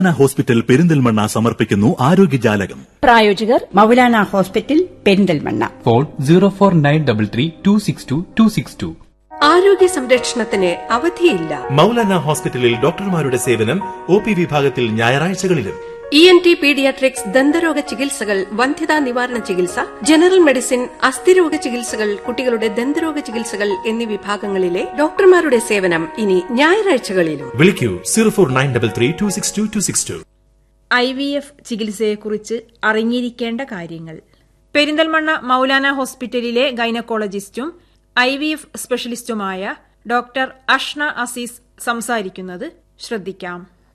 hospital Perinthalmanna സമർപ്പിക്കുന്നു ആരോഗ്യജാലകം പ്രായോജകർ Maulana hospital Perinthalmanna phone zero four nine double three two six two two six two ആരോഗ്യ സംരക്ഷണത്തിന് അവധിയില്ല മൗലാന ഹോസ്പിറ്റലിൽ ഡോക്ടർമാരുടെ സേവനം ഒ പി വിഭാഗത്തിൽ ഞായറാഴ്ചകളിലും ഇ എൻ ടി പീഡിയാട്രിക്സ് ദന്തരോഗ ചികിത്സകൾ വന്ധ്യതാ നിവാരണ ചികിത്സ ജനറൽ മെഡിസിൻ അസ്ഥിരോഗ ചികിത്സകൾ കുട്ടികളുടെ ദന്തരോഗ ചികിത്സകൾ എന്നീ വിഭാഗങ്ങളിലെ ഡോക്ടർമാരുടെ സേവനം ഇനി ഞായറാഴ്ചകളിലും വിളിക്കൂ zero four nine double three two six two two six two I V F ചികിത്സയെക്കുറിച്ച് അറിഞ്ഞിരിക്കേണ്ട കാര്യങ്ങൾ പെരിന്തൽമണ്ണ മൗലാന ഹോസ്പിറ്റലിലെ ഗൈനക്കോളജിസ്റ്റും ഐ വി എഫ് സ്പെഷ്യലിസ്റ്റുമായ ഡോക്ടർ അഷ്ന അസീസ് സംസാരിക്കുന്നത് ശ്രദ്ധിക്കാം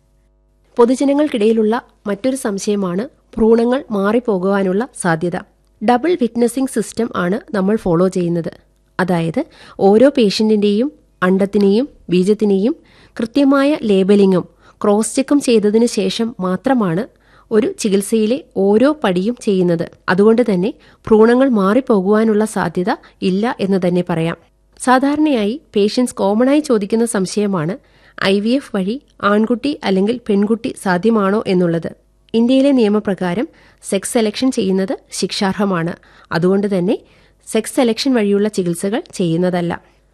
പൊതുജനങ്ങൾക്കിടയിലുള്ള മറ്റൊരു സംശയമാണ് ഭ്രൂണങ്ങൾ മാറിപ്പോകുവാനുള്ള സാധ്യത ഡബിൾ വിറ്റ്നസിംഗ് സിസ്റ്റം ആണ് നമ്മൾ ഫോളോ ചെയ്യുന്നത് അതായത് ഓരോ പേഷ്യന്റിന്റെയും അണ്ടത്തിനെയും ബീജത്തിനെയും കൃത്യമായ ലേബലിംഗും ക്രോസ് ചെക്കും ചെയ്തതിനു ശേഷം മാത്രമാണ് ഒരു ചികിത്സയിലെ ഓരോ പടിയും ചെയ്യുന്നത് അതുകൊണ്ട് തന്നെ ഭ്രൂണങ്ങൾ മാറിപ്പോകുവാനുള്ള സാധ്യത ഇല്ല എന്ന് തന്നെ പറയാം സാധാരണയായി പേഷ്യൻസ് കോമണായി ചോദിക്കുന്ന സംശയമാണ് ഐ വി എഫ് വഴി ആൺകുട്ടി അല്ലെങ്കിൽ പെൺകുട്ടി സാധ്യമാണോ എന്നുള്ളത് ഇന്ത്യയിലെ നിയമപ്രകാരം സെക്സ് സെലക്ഷൻ ചെയ്യുന്നത് ശിക്ഷാർഹമാണ് അതുകൊണ്ട് തന്നെ സെക്സ് സെലക്ഷൻ വഴിയുള്ള ചികിത്സകൾ ചെയ്യുന്നതല്ല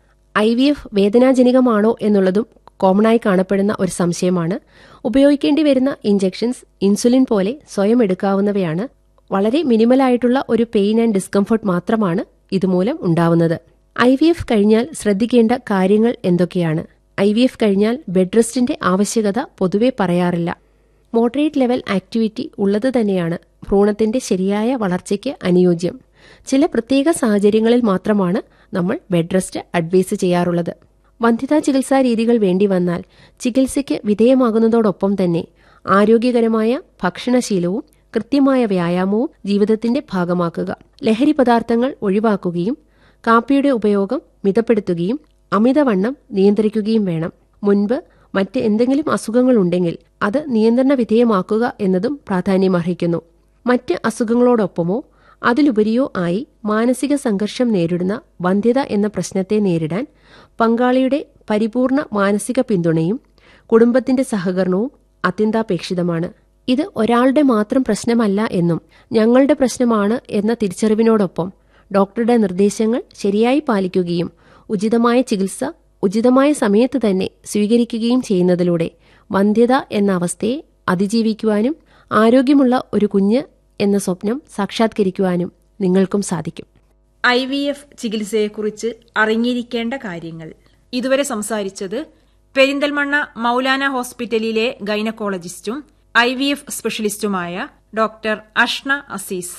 ഐ വി എഫ് വേദനാജനികമാണോ എന്നുള്ളതും കോമണായി കാണപ്പെടുന്ന ഒരു സംശയമാണ് ഉപയോഗിക്കേണ്ടി വരുന്ന ഇഞ്ചെക്ഷൻസ് ഇൻസുലിൻ പോലെ സ്വയം എടുക്കാവുന്നവയാണ് വളരെ മിനിമലായിട്ടുള്ള ഒരു പെയിൻ ആൻഡ് ഡിസ്കംഫർട്ട് മാത്രമാണ് ഇതുമൂലം ഉണ്ടാവുന്നത് ഐ വി എഫ് കഴിഞ്ഞാൽ ശ്രദ്ധിക്കേണ്ട കാര്യങ്ങൾ എന്തൊക്കെയാണ് ഐ വി എഫ് കഴിഞ്ഞാൽ ബെഡ് റെസ്റ്റിന്റെ ആവശ്യകത പൊതുവെ പറയാറില്ല മോഡറേറ്റ് ലെവൽ ആക്ടിവിറ്റി ഉള്ളത് തന്നെയാണ് ഭ്രൂണത്തിന്റെ ശരിയായ വളർച്ചയ്ക്ക് അനുയോജ്യം ചില പ്രത്യേക സാഹചര്യങ്ങളിൽ മാത്രമാണ് നമ്മൾ ബെഡ് റെസ്റ്റ് അഡ്വൈസ് ചെയ്യാറുള്ളത് വന്ധ്യതാ ചികിത്സാ രീതികൾ വേണ്ടി വന്നാൽ ചികിത്സയ്ക്ക് വിധേയമാകുന്നതോടൊപ്പം തന്നെ ആരോഗ്യകരമായ ഭക്ഷണശീലവും കൃത്യമായ വ്യായാമവും ജീവിതത്തിന്റെ ഭാഗമാക്കുക ലഹരി പദാർത്ഥങ്ങൾ ഒഴിവാക്കുകയും കാപ്പിയുടെ ഉപയോഗം മിതപ്പെടുത്തുകയും അമിതവണ്ണം നിയന്ത്രിക്കുകയും വേണം മുൻപ് മറ്റ് എന്തെങ്കിലും അസുഖങ്ങളുണ്ടെങ്കിൽ അത് നിയന്ത്രണ വിധേയമാക്കുക എന്നതും പ്രാധാന്യമർഹിക്കുന്നു മറ്റ് അസുഖങ്ങളോടൊപ്പമോ അതിലുപരിയോ ആയി മാനസിക സംഘർഷം നേരിടുന്ന വന്ധ്യത എന്ന പ്രശ്നത്തെ നേരിടാൻ പങ്കാളിയുടെ പരിപൂർണ മാനസിക പിന്തുണയും കുടുംബത്തിന്റെ സഹകരണവും അത്യന്താപേക്ഷിതമാണ് ഇത് ഒരാളുടെ മാത്രം പ്രശ്നമല്ല എന്നും ഞങ്ങളുടെ പ്രശ്നമാണ് എന്ന തിരിച്ചറിവിനോടൊപ്പം ഡോക്ടറുടെ നിർദ്ദേശങ്ങൾ ശരിയായി പാലിക്കുകയും ഉചിതമായ ചികിത്സ ഉചിതമായ സമയത്ത് തന്നെ സ്വീകരിക്കുകയും ചെയ്യുന്നതിലൂടെ വന്ധ്യത എന്ന അവസ്ഥയെ അതിജീവിക്കുവാനും ആരോഗ്യമുള്ള ഒരു കുഞ്ഞ് എന്ന സ്വപ്നം സാക്ഷാത്കരിക്കുവാനും നിങ്ങൾക്കും സാധിക്കും ഐ വി എഫ് ചികിത്സയെക്കുറിച്ച് അറിഞ്ഞിരിക്കേണ്ട കാര്യങ്ങൾ ഇതുവരെ സംസാരിച്ചത് പെരിന്തൽമണ്ണ മൗലാന ഹോസ്പിറ്റലിലെ ഗൈനക്കോളജിസ്റ്റും ഐ വി എഫ് സ്പെഷ്യലിസ്റ്റുമായ ഡോക്ടർ അഷ്ന അസീസ്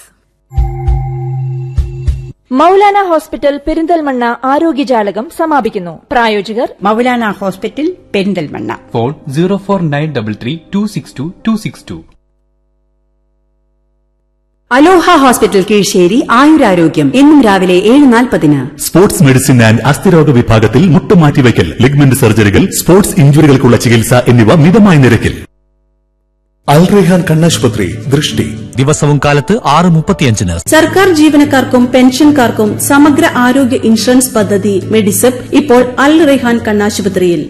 മൗലാന ഹോസ്പിറ്റൽ പെരിന്തൽമണ്ണ ആരോഗ്യജാലകം സമാപിക്കുന്നു പ്രായോജകർ Maulana hospital Perinthalmanna phone zero four nine double three two six two two six two Aloha hospital Kizhissery ആയുരാരോഗ്യം എന്നും രാവിലെ ഏഴ് നാൽപ്പതിന് സ്പോർട്സ് മെഡിസിൻ ആൻഡ് അസ്ഥിരോഗ വിഭാഗത്തിൽ മുട്ടുമാറ്റിവയ്ക്കൽ ലിഗ്മെന്റ് സർജറികൾ സ്പോർട്സ് ഇഞ്ചുറികൾക്കുള്ള ചികിത്സ എന്നിവ മിതമായ നിരക്കിൽ അൽറെഹാൻ കണ്ണാശുപത്രി ദൃഷ്ടി ദിവസവും കാലത്ത് ആറ് മുപ്പത്തിയഞ്ചിന് സർക്കാർ ജീവനക്കാർക്കും പെൻഷൻകാർക്കും സമഗ്ര ആരോഗ്യ ഇൻഷുറൻസ് പദ്ധതി മെഡിസെപ്പ് ഇപ്പോൾ അൽ റെഹാൻ കണ്ണാശുപത്രിയിൽ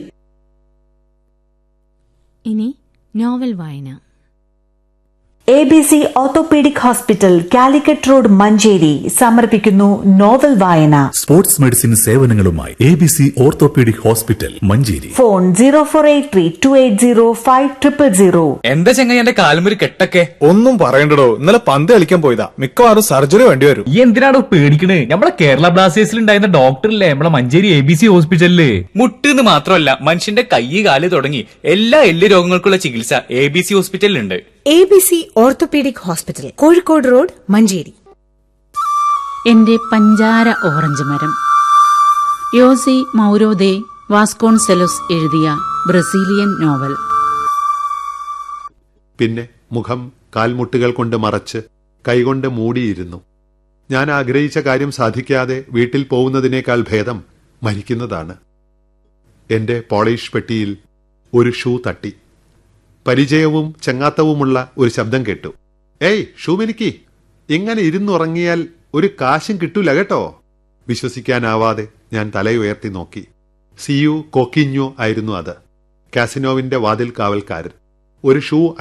ഇനി നോവൽ വായന A B C orthopaedic hospital Calicut road Manjeri സമർപ്പിക്കുന്നു നോവൽ വായന സ്പോർട്സ് മെഡിസിൻ സേവനങ്ങളുമായി A B C orthopaedic hospital Manjeri phone zero four eight three two eight zero five triple zero എന്താ ചെങ്ങായി എന്റെ കാലുമൊരു കെട്ടൊക്കെ ഒന്നും പറയണ്ടടോ ഇന്നലെ പന്ത് കളിക്കാൻ പോയതാ മിക്കവാറും സർജറി വേണ്ടി വരും ഈ എന്തിനാടോ പേടിക്കണേ നമ്മളെ കേരള ബ്ലാസ്റ്റേഴ്സിൽ ഉണ്ടായിരുന്ന ഡോക്ടറില്ലേ നമ്മളെ മഞ്ചേരി എ ബി സി ഹോസ്പിറ്റലില് മുട്ടെന്ന് മാത്രമല്ല മനുഷ്യന്റെ കൈ കാല് തുടങ്ങി എല്ലാ എല്ല് രോഗങ്ങൾക്കുള്ള ചികിത്സ എ ബി സി ഹോസ്പിറ്റലിലുണ്ട് A B C orthopaedic hospital Kozhikode road Manjeri എന്റെ പഞ്ചാര ഓറഞ്ച് മരം യോസി മൗരോദെ വാസ്കോൺസെലോസ് എഴുതിയ ബ്രസീലിയൻ നോവൽ പിന്നെ മുഖം കാൽമുട്ടുകൾ കൊണ്ട് മറച്ച് കൈകൊണ്ട് മൂടിയിരുന്നു ഞാൻ ആഗ്രഹിച്ച കാര്യം സാധിക്കാതെ വീട്ടിൽ പോകുന്നതിനേക്കാൾ ഭേദം മരിക്കുന്നതാണ് എന്റെ പോളിഷ് പെട്ടിയിൽ ഒരു ഷൂ തട്ടി പരിചയവും ചങ്ങാത്തവുമുള്ള ഒരു ശബ്ദം കേട്ടു ഏയ് ഷൂ മിനിക്കി ഇങ്ങനെ ഇരുന്നുറങ്ങിയാൽ ഒരു കാശും കിട്ടൂല കേട്ടോ വിശ്വസിക്കാനാവാതെ ഞാൻ തലയുയർത്തി നോക്കി സിയു കോക്കിഞ്ഞോ ആയിരുന്നു അത് കാസിനോവിന്റെ വാതിൽ കാവൽക്കാരൻ ഒരു ഷൂ